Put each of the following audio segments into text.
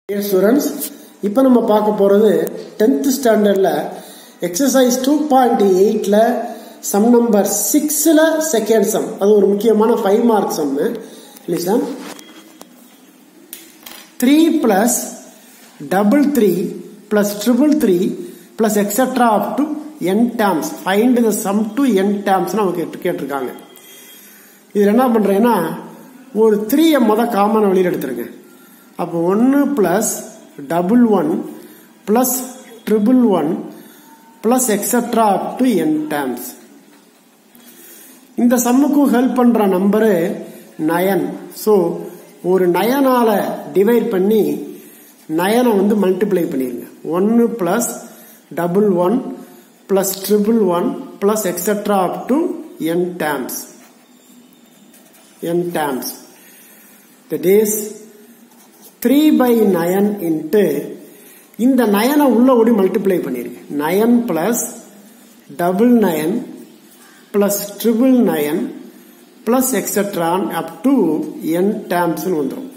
dear students இப்போ நம்ம பார்க்க போகிறது டென்த் ஸ்டாண்டர்டில் எக்ஸசைஸ் டூ பாயிண்ட் எயிட்டில் சம் நம்பர் சிக்ஸில் செகண்ட் சம் அது ஒரு முக்கியமான five mark sum listen three plus double three plus triple three plus etcetera up to n terms find the sum to n டேம்ஸ்னு அவங்க கேட்டு கேட்டிருக்காங்க இதில் என்ன பண்ணுறேன்னா ஒரு த்ரீயை மொதல் காமன் வெளியில் எடுத்துருங்க அப்போ ஒன்று plus double one plus triple one plus etcetera up to n terms இந்த சம்முக்கும் ஹெல்ப் பண்ணுற நம்பரு நயன் ஸோ ஒரு நயனால டிவைட் பண்ணி நயனை வந்து மல்டிப்ளை பண்ணிருங்க ஒன்று plus double one plus triple one plus etcetera up to n terms n terms that is three by nine into இந்த நயனை உள்ள ஓடி மல்டிப்ளை பண்ணிருக்கு nine plus double nine plus triple nine plus எக்ஸட்ரான் அப் டு என் டேம்ஸ் வந்துடும்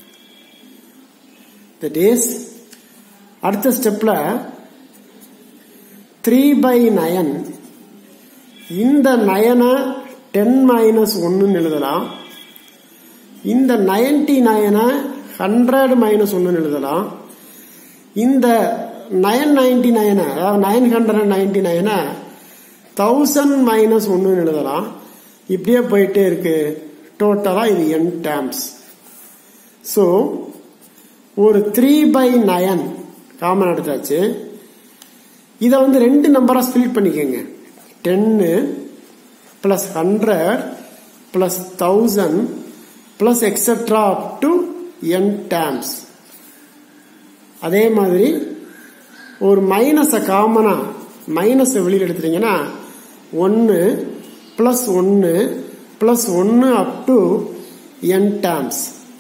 that is அடுத்த ஸ்டெப்ல three by nine இந்த நயனை டென் மைனஸ் ஒன்னு எழுதலாம் இந்த நைன்டி நயனை ஹண்ட்ரட் மைனஸ் ஒன்னு எழுதலாம் இந்த நைன் நைன்டி நைனை அதாவது நைன் ஹண்ட்ரட் நைன்டி நைனை தௌசண்ட் மைனஸ் ஒன்னு எழுதலாம் இப்படியே போயிட்டே இருக்கு டோட்டலா இது என் டேம்ஸ் ஸோ ஒரு த்ரீ பை நயன் காமன் எடுத்தாச்சு இதை வந்து ரெண்டு நம்பரா ஸ்பிளிட் பண்ணிக்கோங்க ten plus hundred plus thousand plus etcetera up to n terms அதே மாதிரி ஒரு மைனஸை காமனா மைனஸை வெளியில் எடுத்துட்டீங்கன்னா ஒன்று பிளஸ் ஒன்று பிளஸ் ஒன்று up to n terms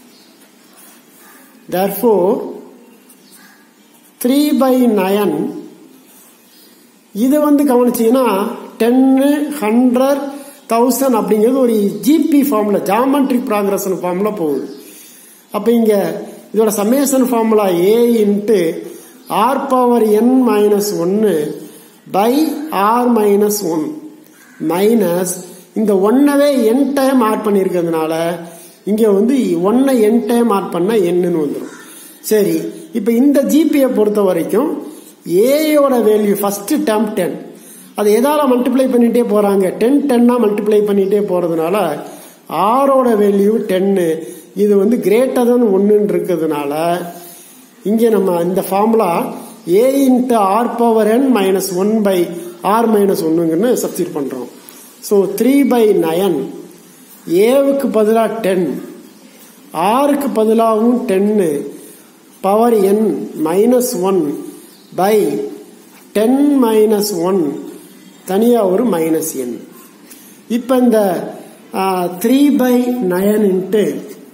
therefore three by nine இது வந்து கவனிச்சீங்கன்னா டென்னு ஹண்ட்ரட் தௌசண்ட் அப்படிங்கிறது ஒரு ஜிபி ஃபார்ம்ல ஜாமெட்ரிக் ப்ராக்ரஷன் ஃபார்ம்ல போகுது அப்ப இங்க இதோட summation formula a into r power n minus ஒன்னு by r minus one minus இந்த ஒன்னவே என் டைம் ஆட் பண்ணிருக்கிறதுனால இங்க வந்து ஒன்னை என் டைம் ஆட் பண்ண என்னன்னு வந்துடும் சரி இப்ப இந்த ஜிபியை பொறுத்த வரைக்கும் ஏயோட வேல்யூ ஃபர்ஸ்ட் டேம் டென் அதை எதால மல்டிப்ளை பண்ணிட்டே போறாங்க டென் டென்னா மல்டிப்ளை பண்ணிட்டே போறதுனால ஆரோட வேல்யூ டென்னு இது வந்து கிரேட்டர் தன் ஒன்னு இருக்கிறதுனால இங்க நம்ம இந்த formula a into r power n minus one by r minus ஒன்னுங்கன்னு சப்ஸ்டிட் பண்றோம் ஸோ த்ரீ பை நயன் ஏவுக்கு பதிலாக டென் ஆருக்கு பதிலாகவும் ten power n minus one by ten minus one தனியா ஒரு மைனஸ் என் இப்ப இந்த three by nine into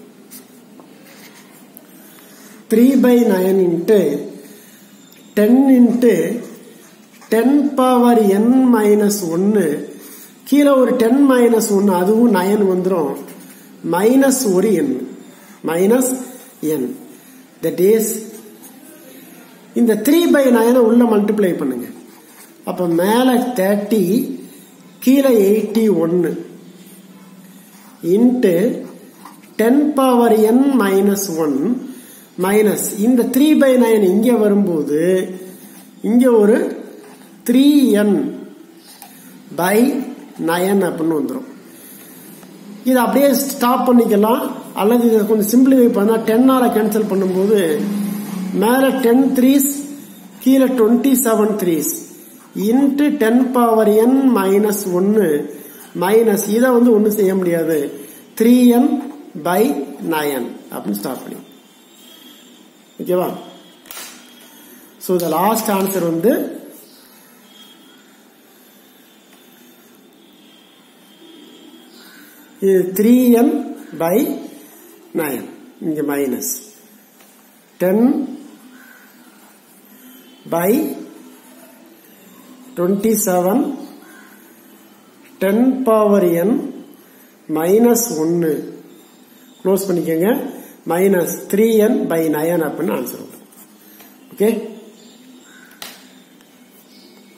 three by nine into ten into ten power n minus ஒன்னு கீழே ஒரு டென் மைனஸ் ஒன்னு அதுவும் நயன் வந்துடும் மைனஸ் ஒரு n minus n that is இந்த த்ரீ பை நயனை உள்ள மல்டிப்ளை பண்ணுங்க அப்ப மேல தேர்ட்டி கீழே எயிட்டி ஒன்னு into ten power n minus one minus இந்த த்ரீ பை நைன் இங்க வரும்போது இங்க ஒரு த்ரீ என் பை நயன் அப்படின்னு வந்துடும் இது அப்படியே ஸ்டாப் பண்ணிக்கலாம் அல்லது இதை கொஞ்சம் சிம்பிளிஃபை பண்ணா டென்னால கேன்சல் பண்ணும்போது மேல டென் த்ரீஸ் கீழே twenty seven threes into ten power n minus ஒன்னு மைனஸ் இதை வந்து ஒன்றும் செய்ய முடியாது த்ரீ என் பை நயன் அப்படின்னு ஸ்டார்ட் பண்ணி ஓகேவா ஸோ த லாஸ்ட் ஆன்சர் வந்து இது த்ரீ என் பை நயன் இங்க minus ten by twenty seven ten power n minus ஒன்னு க்ளோஸ் பண்ணிக்கோங்க minus three n by nine அப்படின்னு ஆன்சர் வரும் ஓகே